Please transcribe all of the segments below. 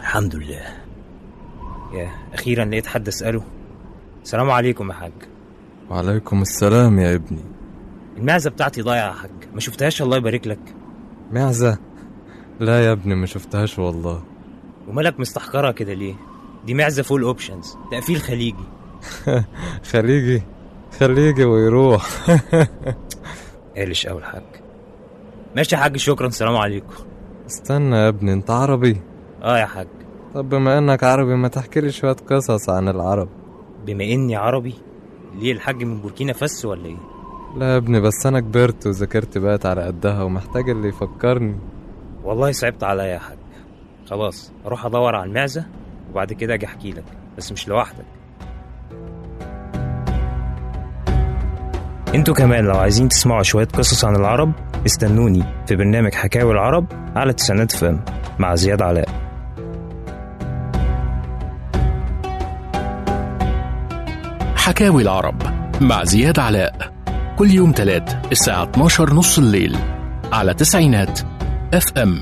الحمد لله يا اخيرا لقيت حد اساله السلام عليكم يا حاج وعليكم السلام يا ابني المعزه بتاعتي ضايعه يا حاج ما شفتهاش الله يبارك لك معزة لا يا ابني ما شفتهاش والله ومالك مستحقرها كده ليه دي معزه فول اوبشنز تقفيل خليجي خليجي خليجي ويروح قالش قوي الحاج ماشي يا حاج شكرا سلام عليكم استنى يا ابني انت عربي اه يا حاج طب بما انك عربي ما تحكي لي شوية قصص عن العرب بما اني عربي ليه الحاج من بوركينا فاسو ولا ايه لا يا ابني بس انا كبرت وذاكرت بقت على قدها ومحتاج اللي يفكرني والله صعبت عليا يا حاج خلاص اروح ادور على المعزه وبعد كده اجي احكي لك بس مش لوحدك انتوا كمان لو عايزين تسمعوا شوية قصص عن العرب استنوني في برنامج حكاوي العرب على تسعينات فم مع زياد علاء حكاوي العرب مع زياد علاء كل يوم تلات الساعة 12 نص الليل على تسعينات اف ام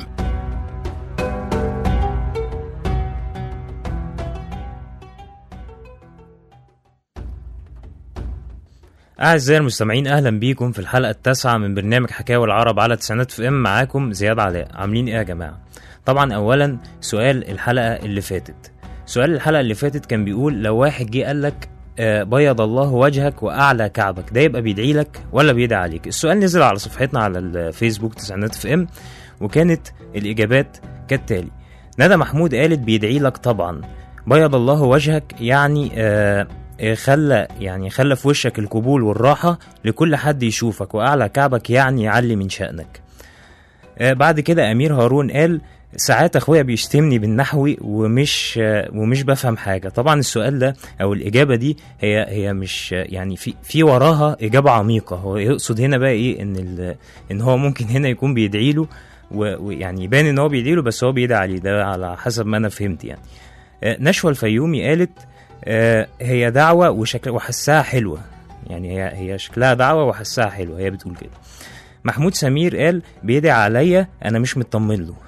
أعزائي المستمعين أهلا بيكم في الحلقة التاسعة من برنامج حكاوي العرب على تسعينات في ام معاكم زياد علاء عاملين إيه يا جماعة؟ طبعا أولا سؤال الحلقة اللي فاتت سؤال الحلقة اللي فاتت كان بيقول لو واحد جه قال لك آه، بيض الله وجهك وأعلى كعبك ده يبقى بيدعي لك ولا بيدعي عليك السؤال نزل على صفحتنا على الفيسبوك تسعينات في ام وكانت الإجابات كالتالي ندى محمود قالت بيدعي لك طبعا بيض الله وجهك يعني آه آه، خلى يعني خلى في وشك القبول والراحة لكل حد يشوفك وأعلى كعبك يعني يعلي من شأنك آه، بعد كده أمير هارون قال ساعات اخويا بيشتمني بالنحوي ومش آه، ومش بفهم حاجه طبعا السؤال ده او الاجابه دي هي هي مش آه، يعني في في وراها اجابه عميقه هو يقصد هنا بقى ايه ان ال- ان هو ممكن هنا يكون بيدعي له و- ويعني يبان ان هو بيدعي له بس هو بيدعي عليه ده على حسب ما انا فهمت يعني آه، نشوى الفيومي قالت آه، هي دعوة وشكل وحسها حلوة يعني هي هي شكلها دعوة وحسها حلوة هي بتقول كده محمود سمير قال بيدعي عليا أنا مش مطمن له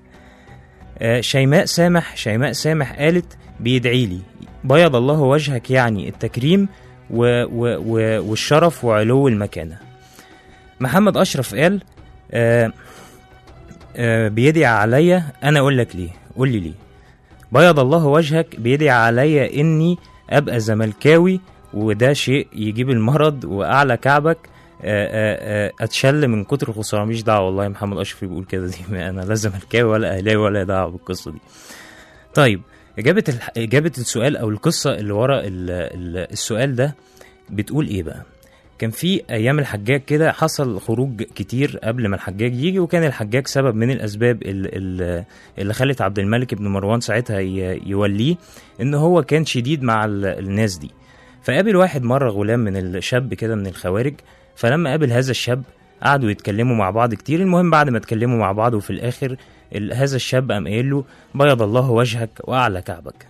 آه، شيماء سامح شيماء سامح قالت بيدعي لي بيض الله وجهك يعني التكريم و و و والشرف وعلو المكانة محمد أشرف قال آه آه بيدعي عليا أنا أقول لك ليه قول لي ليه بيض الله وجهك بيدعي عليا اني ابقى زملكاوي وده شيء يجيب المرض واعلى كعبك آه، آه، آه، اتشل من كتر الخساره مش دعوه والله محمد اشرف بيقول كده دي ما انا لا زملكاوي ولا اهلاوي ولا دعوه بالقصه دي طيب اجابه الح... اجابه السؤال او القصه اللي ورا ال... ال... السؤال ده بتقول ايه بقى كان في ايام الحجاج كده حصل خروج كتير قبل ما الحجاج يجي وكان الحجاج سبب من الاسباب ال- ال- اللي خلت عبد الملك بن مروان ساعتها ي- يوليه ان هو كان شديد مع ال- الناس دي فقابل واحد مره غلام من الشاب كده من الخوارج فلما قابل هذا الشاب قعدوا يتكلموا مع بعض كتير المهم بعد ما اتكلموا مع بعض وفي الاخر ال- هذا الشاب قام قايل له بيض الله وجهك واعلى كعبك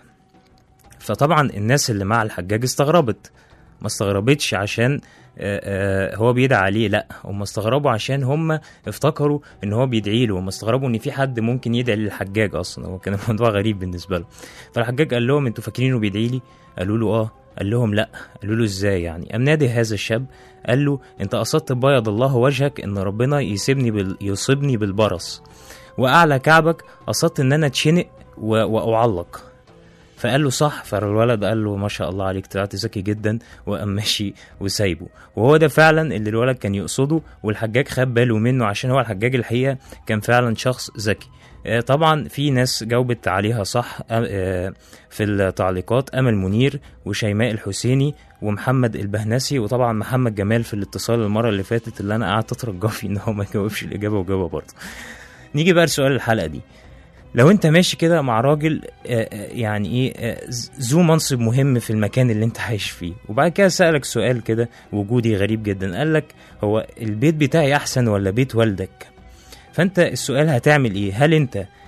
فطبعا الناس اللي مع الحجاج استغربت ما استغربتش عشان آه، آه، هو بيدعي عليه لا هم استغربوا عشان هم افتكروا ان هو بيدعي له هم استغربوا ان في حد ممكن يدعي للحجاج اصلا هو كان الموضوع غريب بالنسبه له فالحجاج قال لهم انتوا فاكرينه بيدعي لي قالوا له اه قال لهم لا قالوا له ازاي يعني قام نادي هذا الشاب قال له انت قصدت بيض الله وجهك ان ربنا يسيبني بال... يصيبني بالبرص واعلى كعبك قصدت ان انا اتشنق و... واعلق فقال له صح فالولد قال له ما شاء الله عليك طلعت ذكي جدا وقام ماشي وسايبه وهو ده فعلا اللي الولد كان يقصده والحجاج خد باله منه عشان هو الحجاج الحقيقه كان فعلا شخص ذكي آه، طبعا في ناس جاوبت عليها صح آه، آه، في التعليقات امل منير وشيماء الحسيني ومحمد البهنسي وطبعا محمد جمال في الاتصال المره اللي فاتت اللي انا قعدت اترجى فيه ان هو ما يجاوبش الاجابه وجاوبها برضه نيجي بقى لسؤال الحلقه دي لو انت ماشي كده مع راجل آه، آه، يعني ايه آه، ز- ذو منصب مهم في المكان اللي انت عايش فيه وبعد كده سألك سؤال كده وجودي غريب جدا قال لك هو البيت بتاعي احسن ولا بيت والدك فانت السؤال هتعمل ايه هل انت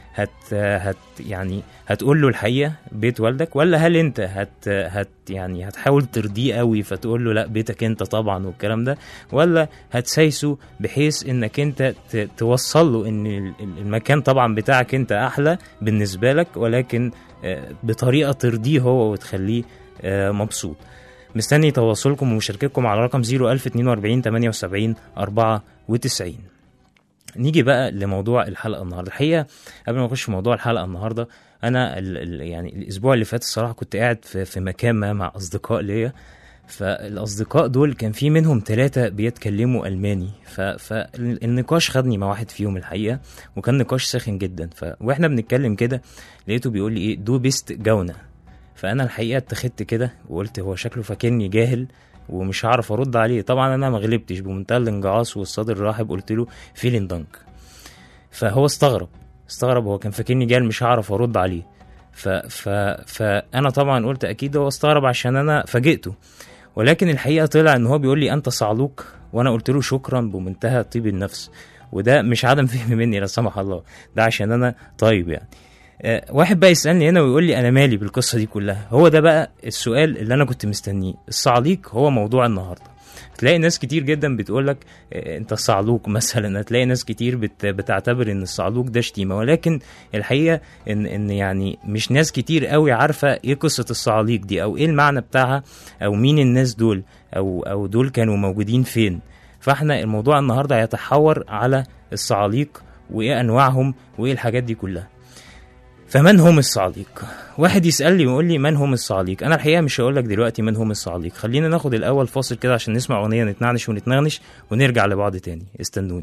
هت هت يعني هتقول له الحقيقه بيت والدك ولا هل انت هت هت يعني هتحاول ترضيه قوي فتقول له لا بيتك انت طبعا والكلام ده ولا هتسايسه بحيث انك انت ت- توصل له ان ال- ال- المكان طبعا بتاعك انت احلى بالنسبه لك ولكن آه، بطريقه ترضيه هو وتخليه آه، مبسوط مستني تواصلكم ومشاركتكم على رقم 01042 78 94 نيجي بقى لموضوع الحلقه النهارده الحقيقه قبل ما اخش في موضوع الحلقه النهارده انا ال ال يعني الاسبوع اللي فات الصراحه كنت قاعد في, في مكان ما مع اصدقاء ليا فالاصدقاء دول كان في منهم ثلاثه بيتكلموا الماني ف- فالنقاش خدني مع واحد فيهم الحقيقه وكان نقاش ساخن جدا ف واحنا بنتكلم كده لقيته بيقول لي ايه دو بيست جونه فانا الحقيقه اتخذت كده وقلت هو شكله فاكرني جاهل ومش هعرف ارد عليه طبعا انا ما غلبتش بمنتهى الانجعاص والصدر الرحب قلت له فيلين دانك فهو استغرب استغرب هو كان فاكرني جاهل مش هعرف ارد عليه ف ف فانا طبعا قلت اكيد هو استغرب عشان انا فاجئته ولكن الحقيقه طلع ان هو بيقول لي انت صعلوك وانا قلت له شكرا بمنتهى طيب النفس وده مش عدم فهم مني لا سمح الله ده عشان انا طيب يعني آه، واحد بقى يسالني هنا ويقول لي انا مالي بالقصه دي كلها هو ده بقى السؤال اللي انا كنت مستنيه الصعاليك هو موضوع النهارده تلاقي ناس كتير جدا بتقول لك انت صعلوك مثلا هتلاقي ناس كتير بت بتعتبر ان الصعلوك ده شتيمه ولكن الحقيقه ان ان يعني مش ناس كتير قوي عارفه ايه قصه الصعاليك دي او ايه المعنى بتاعها او مين الناس دول او او دول كانوا موجودين فين فاحنا الموضوع النهارده هيتحور على الصعاليق وايه انواعهم وايه الحاجات دي كلها فمن هم الصعاليق واحد يسالني ويقول لي من هم الصعاليق انا الحقيقه مش هقول لك دلوقتي من هم الصعاليق خلينا ناخد الاول فاصل كده عشان نسمع اغنيه نتنعنش ونتنغنش ونرجع لبعض تاني استنوني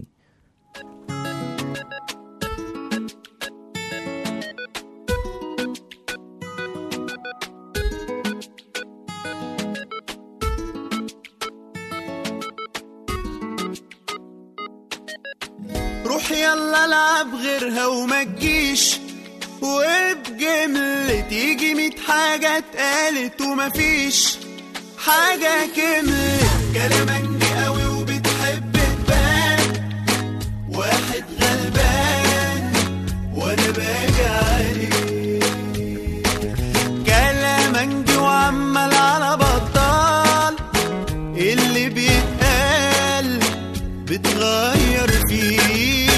روح يلا العب غيرها وما تجيش وبجملة تيجي ميت حاجة اتقالت ومفيش حاجة كملت كلامك قوي وبتحب تبان واحد غلبان وانا باجي عليه كلامك وعمال على بطال اللي بيتقال بتغير فيه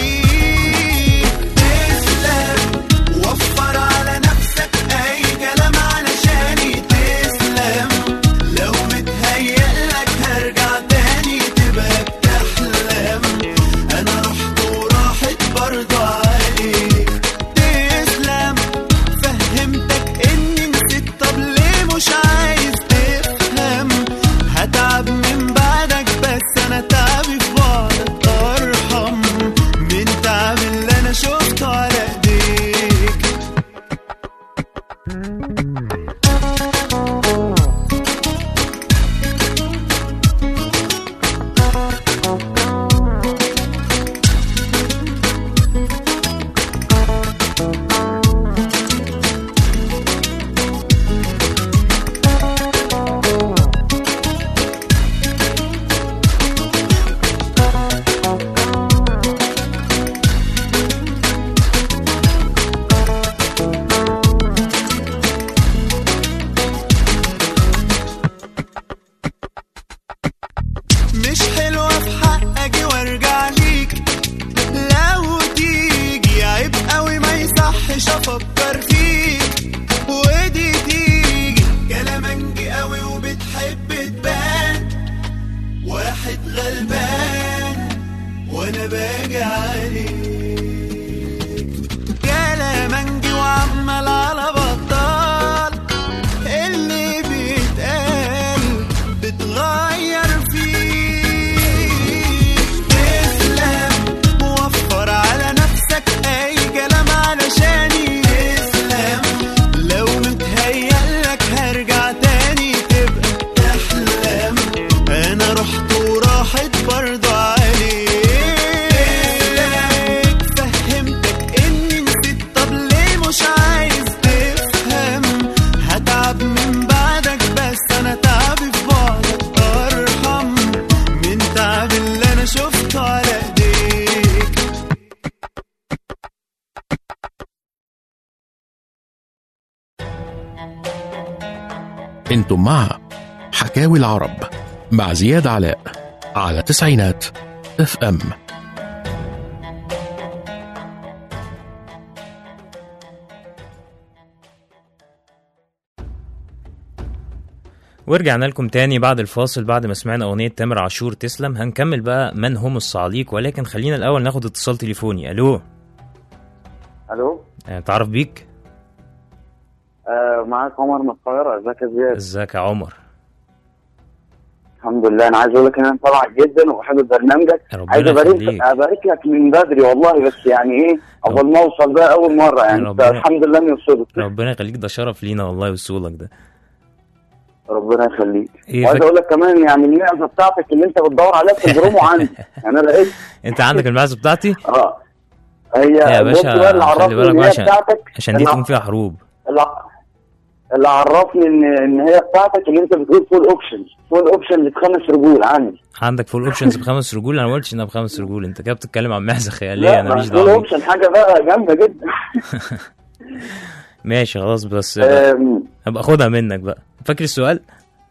تسلم وفر على نفسك اي كلام علشان تسلم لو متهيألك هرجع تاني انتم مع حكاوي العرب مع زياد علاء على تسعينات اف ام ورجعنا لكم تاني بعد الفاصل بعد ما سمعنا أغنية تامر عاشور تسلم هنكمل بقى من هم الصعاليق ولكن خلينا الأول ناخد اتصال تليفوني ألو الو آه، تعرف بيك آه معاك عمر من القاهره ازيك يا زياد ازيك يا عمر الحمد لله انا عايز اقول لك ان انا متابعك جدا وبحب برنامجك ربنا عايز ابارك يخليك. ابارك لك من بدري والله بس يعني ايه اول ما اوصل بقى اول مره يعني انت ربنا- الحمد لله اني وصلت ربنا يخليك ده شرف لينا والله وصولك ده ربنا يخليك إيه وعايز فك... اقول لك كمان يعني المعزه بتاعتك اللي انت بتدور عليها في البرومو عندي يعني انا لقيت انت عندك المعزة بتاعتي اه هي يا بص باشا بقى اللي خلي عرفني بالك ان بقى هي عشان بتاعتك عشان دي اللي- تكون فيها حروب اللي اللي عرفني ان ان هي بتاعتك اللي انت بتقول فول اوبشن فول اوبشن بخمس رجول عندي عندك فول اوبشنز بخمس رجول انا ما قلتش انها بخمس رجول انت كده بتتكلم عن معزة خيالية انا ماليش فول دعوة بيك. اوبشن حاجه بقى جامده جدا ماشي خلاص بس آم، هبقى خدها منك بقى فاكر السؤال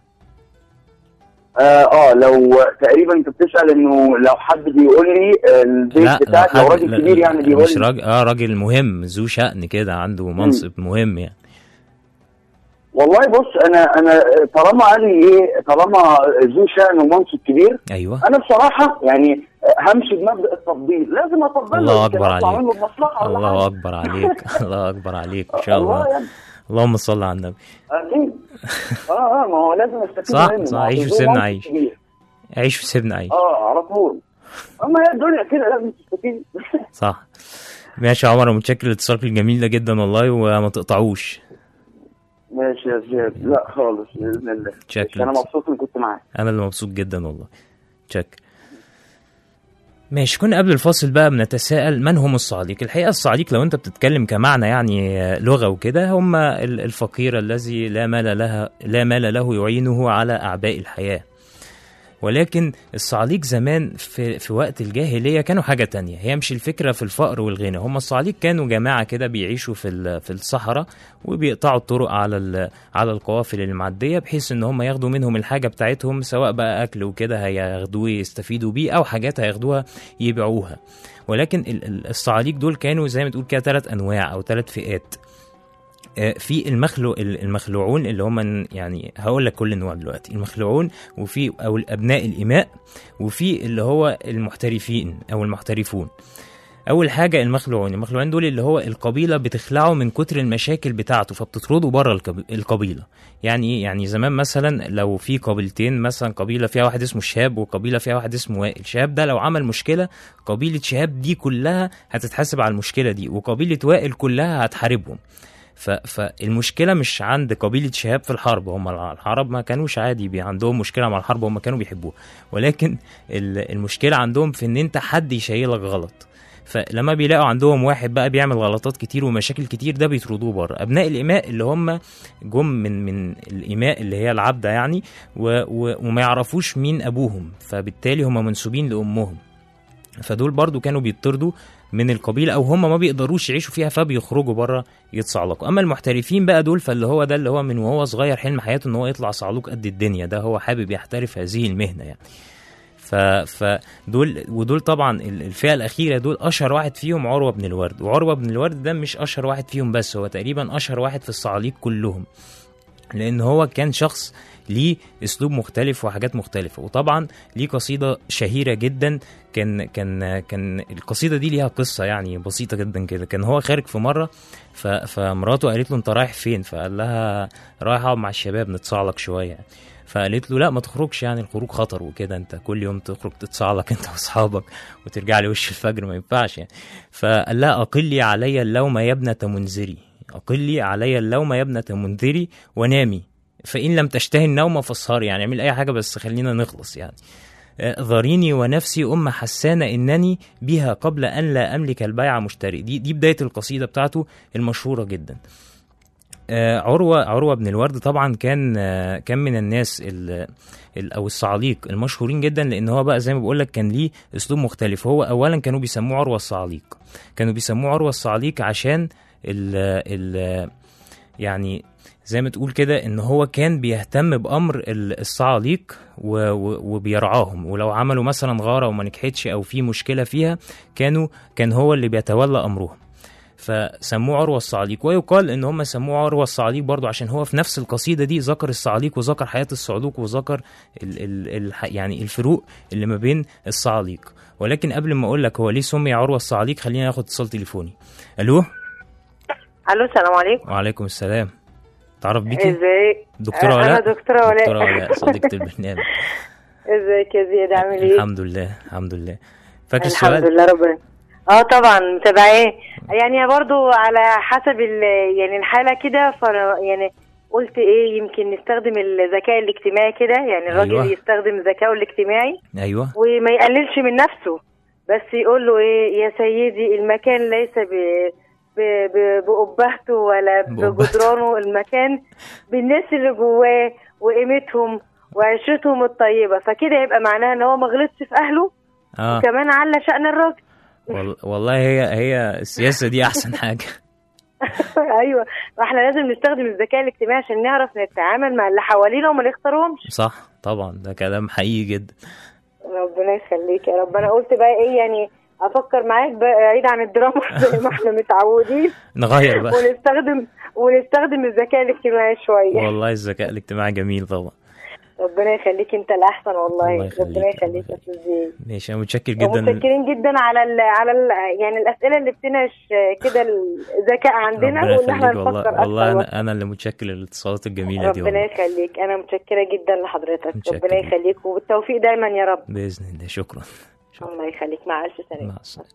اه اه لو تقريبا انت بتسال انه لو حد بيقول لي آه، البيت بتاعك لو حد- راجل لا- كبير يعني بيقول مش لي راجل اه راجل مهم ذو شأن كده عنده منصب مهم يعني والله بص انا انا طالما قال لي ايه طالما ذو شأن ومنصب كبير ايوه انا بصراحه يعني همشي بمبدا التفضيل لازم افضله الله يمكن اكبر أطلع عليك منه بمصلحه ولا الله حاجة. اكبر عليك الله اكبر عليك ان شاء الله الله يعني اللهم صل على النبي اكيد اه اه ما هو لازم استفيد صح، منه صح، ما هو عيش ذو وسيبنا منصب عيش. كبير. عيش وسيبنا عيش اه على طول اما هي الدنيا كده لازم تستفيد صح ماشي يا عمر متشكر لاتصالك الجميل ده جدا والله وما تقطعوش ماشي يا زياد لا خالص باذن الله شكراً. انا مبسوط اني كنت معاك انا اللي مبسوط جدا والله تشك ماشي كنا قبل الفاصل بقى بنتساءل من هم الصعاليق الحقيقه الصعاليق لو انت بتتكلم كمعنى يعني آه، لغه وكده هم ال- الفقير الذي لا مال لها لا مال له يعينه على اعباء الحياه ولكن الصعاليق زمان في, في وقت الجاهلية كانوا حاجة تانية هي مش الفكرة في الفقر والغنى هم الصعاليق كانوا جماعة كده بيعيشوا في ال- في الصحراء وبيقطعوا الطرق على ال- على القوافل المعدية بحيث ان هم ياخدوا منهم الحاجة بتاعتهم سواء بقى اكل وكده هياخدوه يستفيدوا بيه او حاجات هياخدوها يبيعوها ولكن ال- ال- الصعاليق دول كانوا زي ما تقول كده ثلاث انواع او ثلاث فئات آه، في المخلو المخلوعون اللي هم يعني هقول لك كل النوع دلوقتي المخلوعون وفي او الابناء الاماء وفي اللي هو المحترفين او المحترفون اول حاجه المخلوعون المخلوعين دول اللي هو القبيله بتخلعه من كتر المشاكل بتاعته فبتطرده بره القب- القبيله يعني ايه يعني زمان مثلا لو في قبيلتين مثلا قبيله فيها واحد اسمه شهاب وقبيله فيها واحد اسمه وائل شهاب ده لو عمل مشكله قبيله شهاب دي كلها هتتحاسب على المشكله دي وقبيله وائل كلها هتحاربهم ف... فالمشكله مش عند قبيله شهاب في الحرب هم العرب ما كانوش عادي بي عندهم مشكله مع الحرب هم كانوا بيحبوها ولكن ال- المشكله عندهم في ان انت حد يشيلك غلط فلما بيلاقوا عندهم واحد بقى بيعمل غلطات كتير ومشاكل كتير ده بيطردوه بره ابناء الاماء اللي هم جم من من الاماء اللي هي العبده يعني و و وما يعرفوش مين ابوهم فبالتالي هم منسوبين لامهم فدول برضو كانوا بيطردوا من القبيله او هم ما بيقدروش يعيشوا فيها فبيخرجوا بره يتصعلقوا اما المحترفين بقى دول فاللي هو ده اللي هو من وهو صغير حلم حياته ان هو يطلع صعلوك قد الدنيا ده هو حابب يحترف هذه المهنه يعني ف فدول ودول طبعا ال- الفئه الاخيره دول اشهر واحد فيهم عروه بن الورد وعروه بن الورد ده مش اشهر واحد فيهم بس هو تقريبا اشهر واحد في الصعاليق كلهم لان هو كان شخص ليه اسلوب مختلف وحاجات مختلفه وطبعا ليه قصيده شهيره جدا كان كان كان القصيده دي ليها قصه يعني بسيطه جدا كده كان هو خارج في مره ف فمراته قالت له انت رايح فين فقال لها رايح اقعد مع الشباب نتصعلق شويه فقالت له لا ما تخرجش يعني الخروج خطر وكده انت كل يوم تخرج تتصعلق انت واصحابك وترجع لي وش الفجر ما ينفعش يعني فقال لها اقلي علي اللوم يا ابنه منذري اقلي علي اللوم يا ابنه منذري ونامي فان لم تشتهي النوم فاسهري يعني اعمل اي حاجه بس خلينا نخلص يعني آه، ذريني ونفسي أم حسان إنني بها قبل أن لا أملك البيع مشتري دي, دي بداية القصيدة بتاعته المشهورة جدا آه، عروة عروة بن الورد طبعا كان آه، كان من الناس ال ال- او الصعاليق المشهورين جدا لان هو بقى زي ما بقول لك كان ليه اسلوب مختلف هو اولا كانوا بيسموه عروة الصعاليق كانوا بيسموه عروة الصعاليق عشان ال ال يعني زي ما تقول كده ان هو كان بيهتم بامر ال- الصعاليق و- و- وبيرعاهم ولو عملوا مثلا غاره وما نجحتش او في مشكله فيها كانوا كان هو اللي بيتولى امرهم فسموه عروة الصعاليق ويقال ان هم سموه عروة الصعاليق برضو عشان هو في نفس القصيدة دي ذكر الصعاليق وذكر حياة الصعلوك وذكر ال ال ال يعني الفروق اللي ما بين الصعاليق ولكن قبل ما اقول لك هو ليه سمي عروة الصعاليق خلينا ناخد اتصال تليفوني الو الو السلام عليكم وعليكم السلام تعرف بيكي ازيك دكتورة انا ولاء دكتوره ولاء دكتورة ولاء صديقة البرنامج ازيك يا زياد عامل ايه الحمد لله الحمد لله فاكر الحمد السؤال لله ربنا اه طبعا متابعاه يعني برضو على حسب ال... يعني الحاله كده ف يعني قلت ايه يمكن نستخدم الذكاء الاجتماعي كده يعني الراجل أيوة. يستخدم ذكائه الاجتماعي ايوه وما يقللش من نفسه بس يقول له ايه يا سيدي المكان ليس ب ب- ب- بقبهته ولا بقبهته. بجدرانه المكان بالناس اللي جواه وقيمتهم وعشرتهم الطيبه فكده يبقى معناها ان هو ما غلطش في اهله اه وكمان على شأن الراجل وال- والله هي هي السياسة دي احسن حاجة ايوه واحنا لازم نستخدم الذكاء الاجتماعي عشان نعرف نتعامل مع اللي حوالينا وما نختارهمش صح طبعا ده كلام حقيقي جدا ربنا يخليك يا رب انا قلت بقى ايه يعني افكر معاك بقى بعيد عن الدراما زي ما احنا متعودين نغير بقى ونستخدم ونستخدم الذكاء الاجتماعي شويه والله الذكاء الاجتماعي جميل طبعا ربنا يخليك انت الاحسن والله الله يخليك، ربنا يخليك الله يا استاذ زياد ماشي انا متشكر جدا ومتشكرين جدا على ال على ال يعني الاسئله اللي بتناقش كده الذكاء عندنا ربنا وان احنا يخليك والله نفكر والله اكتر انا انا اللي متشكر للاتصالات الجميله دي ربنا والله يخليك انا متشكره جدا لحضرتك متشكر. ربنا يخليك وبالتوفيق دايما يا رب باذن الله شكرا الله يخليك مع الف سلامه مع السلامه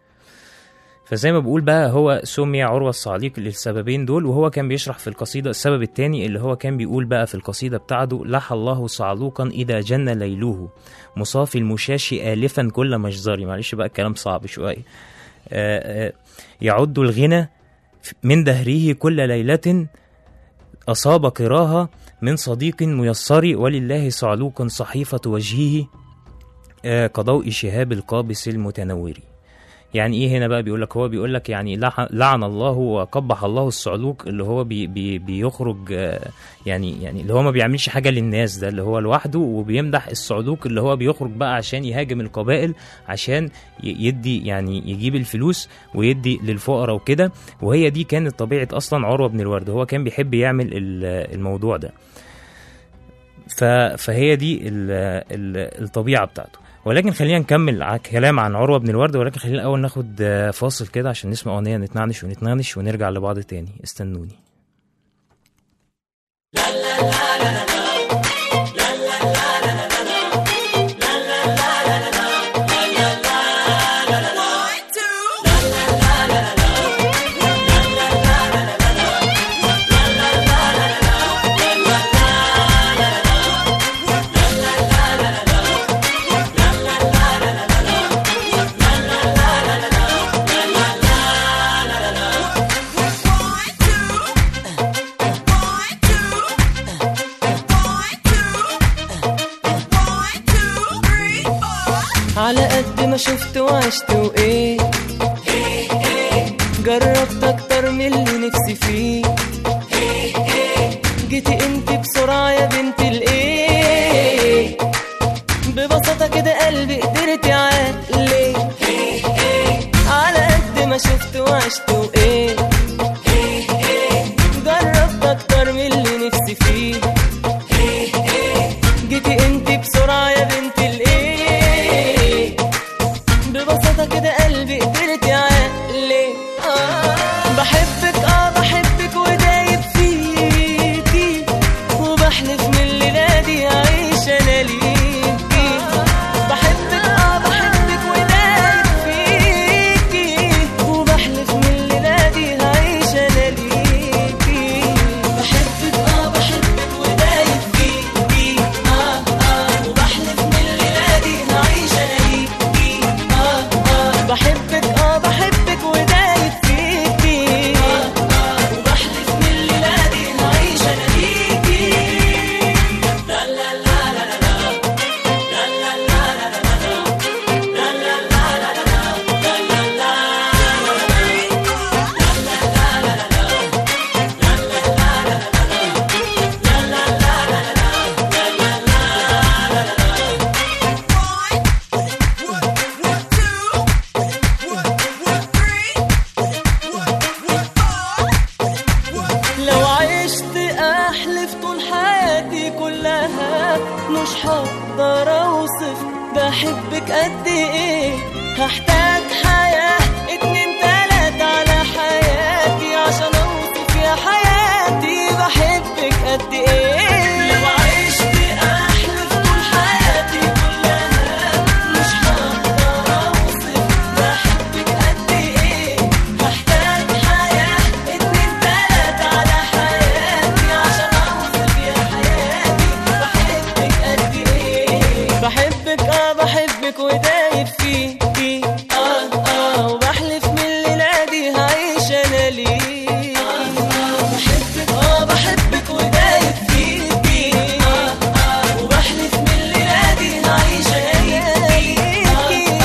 فزي ما بقول بقى هو سمي عروة الصعاليق للسببين دول وهو كان بيشرح في القصيدة السبب التاني اللي هو كان بيقول بقى في القصيدة بتاعته لح الله صعلوقا إذا جن ليله مصافي المشاش آلفا كل مجزري معلش بقى الكلام صعب شوية آه، آه، يعد الغنى من دهره كل ليلة أصاب قراها من صديق ميسر ولله صعلوق صحيفة وجهه آه، كضوء شهاب القابس المتنور يعني ايه هنا بقى بيقول لك هو بيقول لك يعني لح- لعن الله وقبح الله الصعلوك اللي هو بي بي بيخرج آه، يعني يعني اللي هو ما بيعملش حاجه للناس ده اللي هو لوحده وبيمدح الصعلوك اللي هو بيخرج بقى عشان يهاجم القبائل عشان ي- يدي يعني يجيب الفلوس ويدي للفقراء وكده وهي دي كانت طبيعه اصلا عروه بن الورد هو كان بيحب يعمل ال- الموضوع ده ف- فهي دي ال ال الطبيعه بتاعته ولكن خلينا نكمل ع- كلام عن عروه بن الورد ولكن خلينا الاول ناخد آه، فاصل كده عشان نسمع اغنيه نتنعنش ونتنعنش ونرجع لبعض تاني استنوني على قد ما شفت وعشت وايه جربت اكتر من اللي نفسي فيه جيتي انت بسرعة يا بنت الايه ببساطة كده قلبي قدرت عليه على قد ما شفت وعشت وايه جربت اكتر من اللي نفسي فيه جيتي انت بسرعة يا بنت الايه ببساطة كده قلبي قدرت عليه آه بحبك اه بحبك ودايب فيكي وبحلف من الليلة دي هعيش انا ليكي بحبك اه بحبك ودايب فيكي وبحلف من الليلة دي هعيش انا ليكي بحبك اه بحبك بحبك قد ايه هحتاج حياة اتنين تلاتة على حياتي عشان اوصف يا حياتي بحبك قد ايه لو عشت احلف طول حياتي كلها مش هقدر اوصف بحبك قد ايه هحتاج حياة اتنين تلاتة على حياتي عشان اوصف يا حياتي بحبك قد ايه بحبك اه بحبك ودايب فيكي اه اه وبحلف من الليلة دي هعيش انا ليكي بحبك اه بحبك ودايب فيكي اه اه وبحلف من الليلة دي هعيش انا ليكي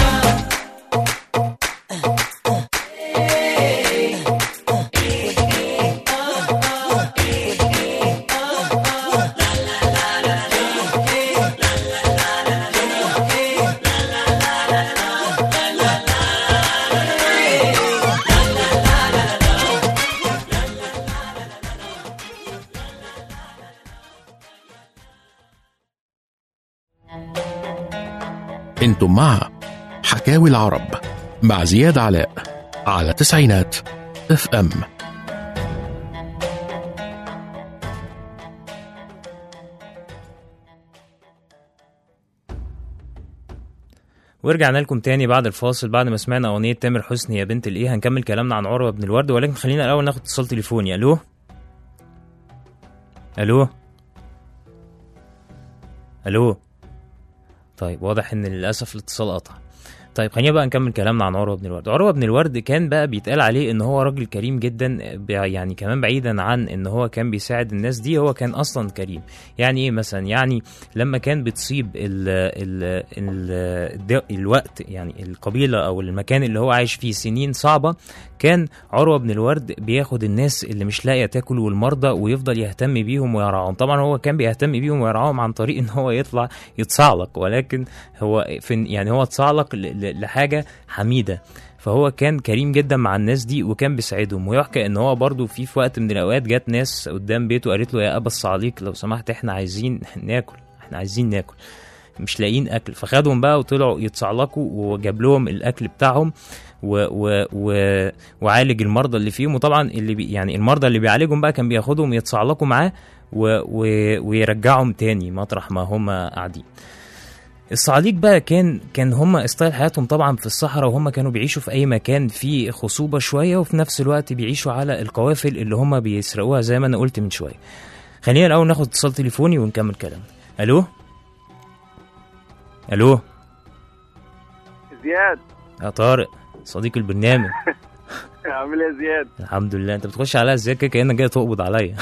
انتم مع حكاوي العرب مع زياد علاء على تسعينات اف ام ورجعنا لكم تاني بعد الفاصل بعد ما سمعنا اغنيه تامر حسني يا بنت الايه هنكمل كلامنا عن عروه بن الورد ولكن خلينا الاول ناخد اتصال تليفوني الو الو الو طيب واضح ان للاسف الاتصال قطع طيب خلينا بقى نكمل كلامنا عن عروه بن الورد عروه بن الورد كان بقى بيتقال عليه ان هو راجل كريم جدا ب- يعني كمان بعيدا عن ان هو كان بيساعد الناس دي هو كان اصلا كريم يعني ايه مثلا يعني لما كان بتصيب ال ال ال الد- الوقت يعني القبيله او المكان اللي هو عايش فيه سنين صعبه كان عروه بن الورد بياخد الناس اللي مش لاقيه تاكل والمرضى ويفضل يهتم بيهم ويرعاهم طبعا هو كان بيهتم بيهم ويرعاهم عن طريق ان هو يطلع يتصعلق ولكن هو في يعني هو اتصعلق ل- ل- لحاجه حميده فهو كان كريم جدا مع الناس دي وكان بيساعدهم ويحكى ان هو برضو في في وقت من الاوقات جت ناس قدام بيته قالت له يا ابا الصعاليق لو سمحت احنا عايزين ناكل احنا عايزين ناكل مش لاقيين اكل فخدهم بقى وطلعوا يتصعلقوا وجاب لهم الاكل بتاعهم و و و وعالج المرضى اللي فيهم وطبعا اللي بي يعني المرضى اللي بيعالجهم بقى كان بياخدهم يتصعلقوا معاه و و ويرجعهم تاني مطرح ما هم قاعدين الصعاليق بقى كان كان هم ستايل حياتهم طبعا في الصحراء وهم كانوا بيعيشوا في اي مكان فيه خصوبه شويه وفي نفس الوقت بيعيشوا على القوافل اللي هم بيسرقوها زي ما انا قلت من شويه خلينا الاول ناخد اتصال تليفوني ونكمل كلامنا الو الو زياد يا طارق صديق البرنامج عامل ايه يا زياد الحمد لله انت بتخش عليا ازاي كده كانك جاي تقبض عليا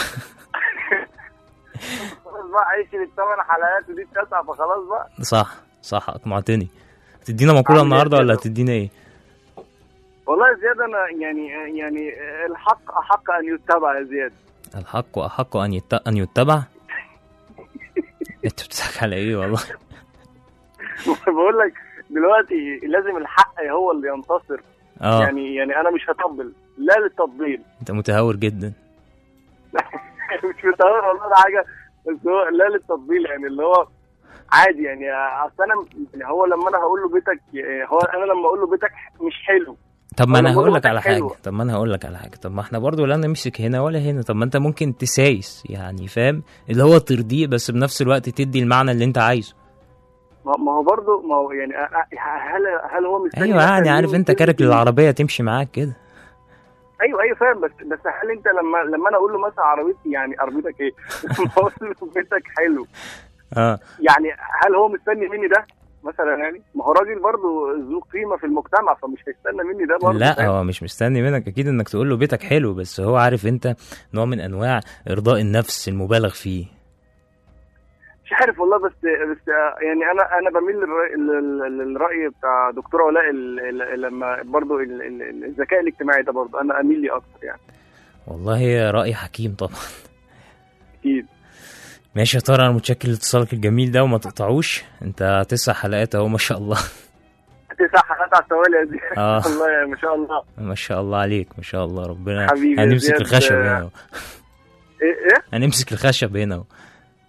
خلاص بقى عيش الثمان حلقات ودي التاسعه فخلاص بقى صح صح اقنعتني تدينا مقوله عامل ايه النهارده ولا كده؟ تدينا ايه والله يا زياد انا يعني يعني الحق احق ان يتبع يا زياد الحق احق ان يت... ان يتبع انت بتضحك على ايه والله بقول لك دلوقتي لازم الحق هو اللي ينتصر اه يعني يعني انا مش هطبل لا للتطبيل انت متهور جدا مش متهور والله ده حاجه بس هو لا للتطبيل يعني اللي هو عادي يعني اصل انا يعني هو لما انا هقول له بيتك هو انا لما اقول له بيتك مش حلو طب ما انا أنا بقول هقول لك لك على حاجه حلوة. طب ما انا هقول لك على حاجه طب ما احنا برضو لا نمسك هنا ولا هنا طب ما انت ممكن تسايس يعني فاهم اللي هو ترضيه بس بنفس الوقت تدي المعنى اللي انت عايزه ما ما هو برضه ما هو يعني أ- أ- هل هل هو مستني ايوه مثلاً يعني عارف يوم انت يجيب كارك لي- للعربيه تمشي معاك كده ايوه ايوه فاهم بس بس هل انت لما لما انا اقول له مثلا عربيتي يعني عربيتك ايه؟ لما اقول له بيتك حلو اه يعني هل هو مستني مني ده؟ مثلا يعني ما هو راجل برضه ذو قيمه في المجتمع فمش هيستنى مني ده برضه لا فاهم؟ هو مش مستني منك اكيد انك تقول له بيتك حلو بس هو عارف انت نوع من انواع ارضاء النفس المبالغ فيه مش عارف والله بس بس يعني انا انا بميل للرأي, لل- للراي بتاع دكتوره ولاء ال- ال- لما برضه ال- ال- الذكاء الاجتماعي ده برضه انا اميل ليه اكتر يعني والله راي حكيم طبعا اكيد ماشي يا ترى انا متشكر لاتصالك الجميل ده وما تقطعوش انت تسع حلقات اهو ما شاء الله تسع حلقات على التوالي يا زياد آه. والله يعني ما شاء الله ما شاء الله عليك ما شاء الله ربنا حبيبي يا هنمسك زياد، الخشب آه، هنا اهو. ايه ايه هنمسك الخشب هنا اهو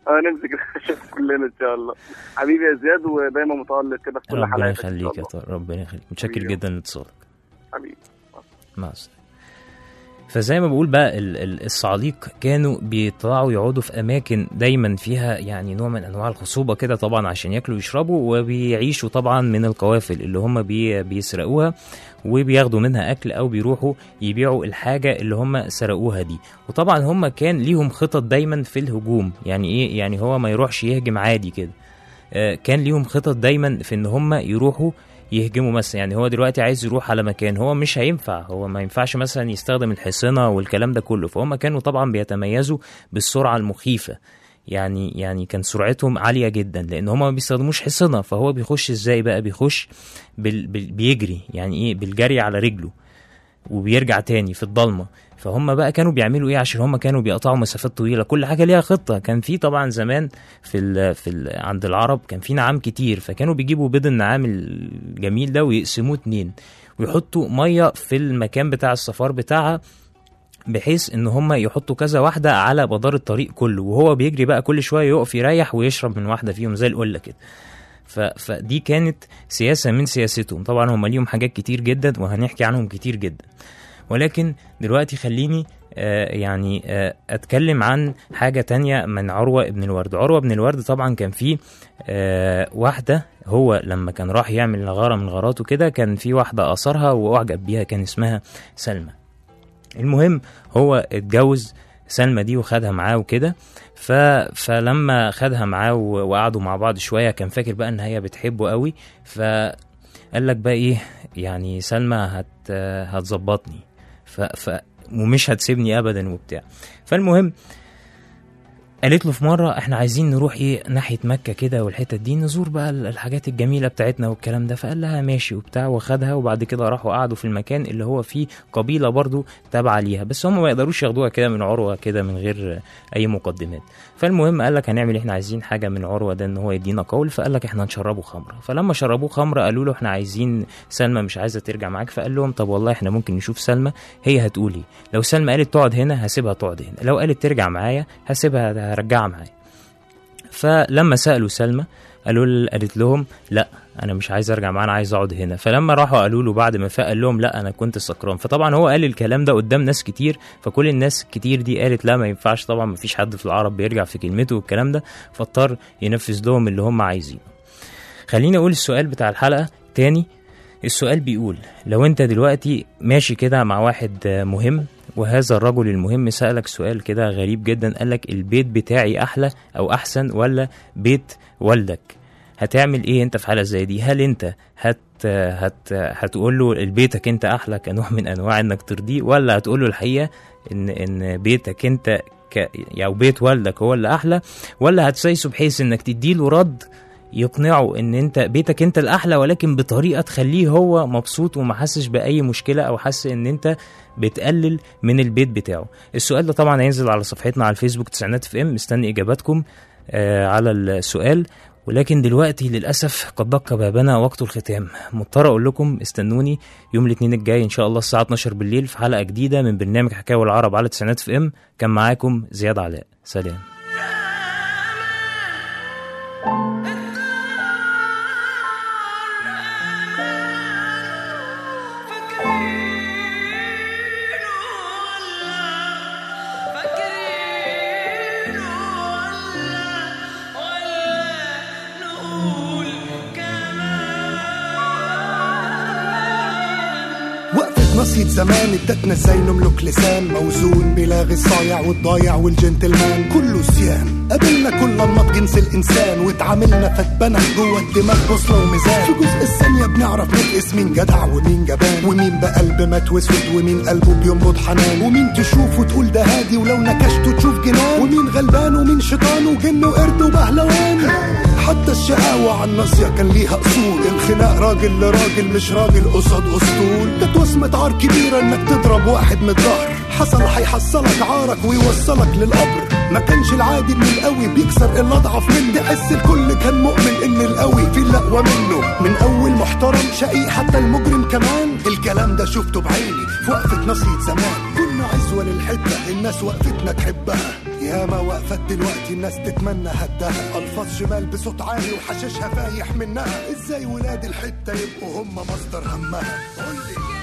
اه نمسك الخشب كلنا ان شاء الله حبيبي يا زياد ودايما متالق كده في كل ربنا حلقاتك إن شاء يخليك يا الله. طارق ربنا يخليك متشكر حبيبي. جدا لاتصالك حبيبي مع السلامة فزي ما بقول بقى ال- ال- الصعاليق كانوا بيطلعوا يقعدوا في اماكن دايما فيها يعني نوع من انواع الخصوبه كده طبعا عشان ياكلوا ويشربوا وبيعيشوا طبعا من القوافل اللي هم بي بيسرقوها وبياخدوا منها اكل او بيروحوا يبيعوا الحاجه اللي هم سرقوها دي وطبعا هم كان ليهم خطط دايما في الهجوم يعني ايه يعني هو ما يروحش يهجم عادي كده آه، كان ليهم خطط دايما في ان هم يروحوا يهجموا مثلا يعني هو دلوقتي عايز يروح على مكان هو مش هينفع هو ما ينفعش مثلا يستخدم الحصنة والكلام ده كله فهم كانوا طبعا بيتميزوا بالسرعة المخيفة يعني يعني كان سرعتهم عالية جدا لان هم ما بيستخدموش حصنة فهو بيخش ازاي بقى بيخش بال بال بيجري يعني ايه بالجري على رجله وبيرجع تاني في الضلمه فهم بقى كانوا بيعملوا ايه عشان هم كانوا بيقطعوا مسافات طويله كل حاجه ليها خطه كان في طبعا زمان في ال في ال عند العرب كان في نعام كتير فكانوا بيجيبوا بيض النعام الجميل ده ويقسموه اتنين ويحطوا ميه في المكان بتاع الصفار بتاعها بحيث ان هم يحطوا كذا واحده على مدار الطريق كله وهو بيجري بقى كل شويه يقف يريح ويشرب من واحده فيهم زي القله كده ف... فدي كانت سياسه من سياستهم طبعا هم ليهم حاجات كتير جدا وهنحكي عنهم كتير جدا ولكن دلوقتي خليني آه يعني آه اتكلم عن حاجة تانية من عروة ابن الورد عروة ابن الورد طبعا كان فيه آه واحدة هو لما كان راح يعمل غارة من غاراته كده كان في واحدة أثرها وأعجب بيها كان اسمها سلمى المهم هو اتجوز سلمى دي وخدها معاه وكده ف... فلما خدها معاه و- وقعدوا مع بعض شوية كان فاكر بقى ان هي بتحبه قوي فقال لك بقى ايه يعني سلمى هت هتظبطني ف... ف... ومش هتسيبني ابدا وبتاع فالمهم قالت له في مرة احنا عايزين نروح ايه ناحية مكة كده والحتت دي نزور بقى ال- الحاجات الجميلة بتاعتنا والكلام ده فقال لها ماشي وبتاع وخدها وبعد كده راحوا قعدوا في المكان اللي هو فيه قبيلة برضو تابعة ليها بس هم ما يقدروش ياخدوها كده من عروة كده من غير اي مقدمات فالمهم قال لك هنعمل احنا عايزين حاجة من عروة ده ان هو يدينا قول فقال لك احنا هنشربه خمرة فلما شربوه خمرة قالوا له احنا عايزين سلمى مش عايزة ترجع معاك فقال لهم طب والله احنا ممكن نشوف سلمى هي هتقول ايه لو سلمى قالت تقعد هنا هسيبها تقعد هنا لو قالت ترجع معايا هسيبها هرجعها معايا فلما سالوا سلمى قالوا ل- قالت لهم لا انا مش عايز ارجع معاه انا عايز اقعد هنا فلما راحوا قالوا له بعد ما فاق قال لهم لا انا كنت سكران فطبعا هو قال الكلام ده قدام ناس كتير فكل الناس كتير دي قالت لا ما ينفعش طبعا ما فيش حد في العرب بيرجع في كلمته والكلام ده فاضطر ينفذ لهم اللي هم عايزينه خليني اقول السؤال بتاع الحلقه تاني السؤال بيقول لو انت دلوقتي ماشي كده مع واحد آه، مهم وهذا الرجل المهم سألك سؤال كده غريب جدا قالك البيت بتاعي أحلى أو أحسن ولا بيت والدك هتعمل ايه انت في حالة زي دي هل انت هت هت هتقول له بيتك انت احلى كنوع من انواع انك ترضيه ولا هتقول له الحقيقة ان ان بيتك انت ك او بيت والدك هو اللي احلى ولا هتسايسه بحيث انك تديله رد يقنعه ان انت بيتك انت الاحلى ولكن بطريقه تخليه هو مبسوط وما حسش باي مشكله او حس ان انت بتقلل من البيت بتاعه السؤال ده طبعا هينزل على صفحتنا على الفيسبوك تسعينات في ام مستني اجاباتكم آه على السؤال ولكن دلوقتي للاسف قد دق بابنا وقت الختام مضطر اقول لكم استنوني يوم الاثنين الجاي ان شاء الله الساعه 12 بالليل في حلقه جديده من برنامج حكاوي العرب على تسعينات في ام كان معاكم زياد علاء سلام وقفة نصية زمان ادتنا ازاي نملك لسان موزون بلاغي الصايع والضايع والجنتلمان كله سيان قابلنا كل انماط جنس الانسان واتعاملنا فاتبنى جوه الدماغ بوصله وميزان في جزء الثانيه بنعرف نقيس مين جدع ومين جبان ومين بقلب مات واسود ومين قلبه بينبض حنان ومين تشوف وتقول ده هادي ولو نكشته تشوف جنان ومين غلبان ومين شيطان وجن وقرد وبهلوان حتى الشقاوة على الناصية كان ليها أصول الخناق راجل لراجل مش راجل قصاد أسطول كانت وصمة عار كبيرة إنك تضرب واحد من الظهر حصل هيحصلك عارك ويوصلك للقبر ما كانش العادي ان القوي بيكسر الاضعف منه تحس الكل كان مؤمن ان القوي في الاقوى منه من اول محترم شقي حتى المجرم كمان الكلام ده شفته بعيني في وقفة نصية زمان كنا احنا عزوة للحتة الناس وقفتنا تحبها ياما وقفت دلوقتي الناس تتمنى هدها الفاظ شمال بصوت عالي وحشيشها فايح منها ازاي ولاد الحتة يبقوا هم مصدر همها قولي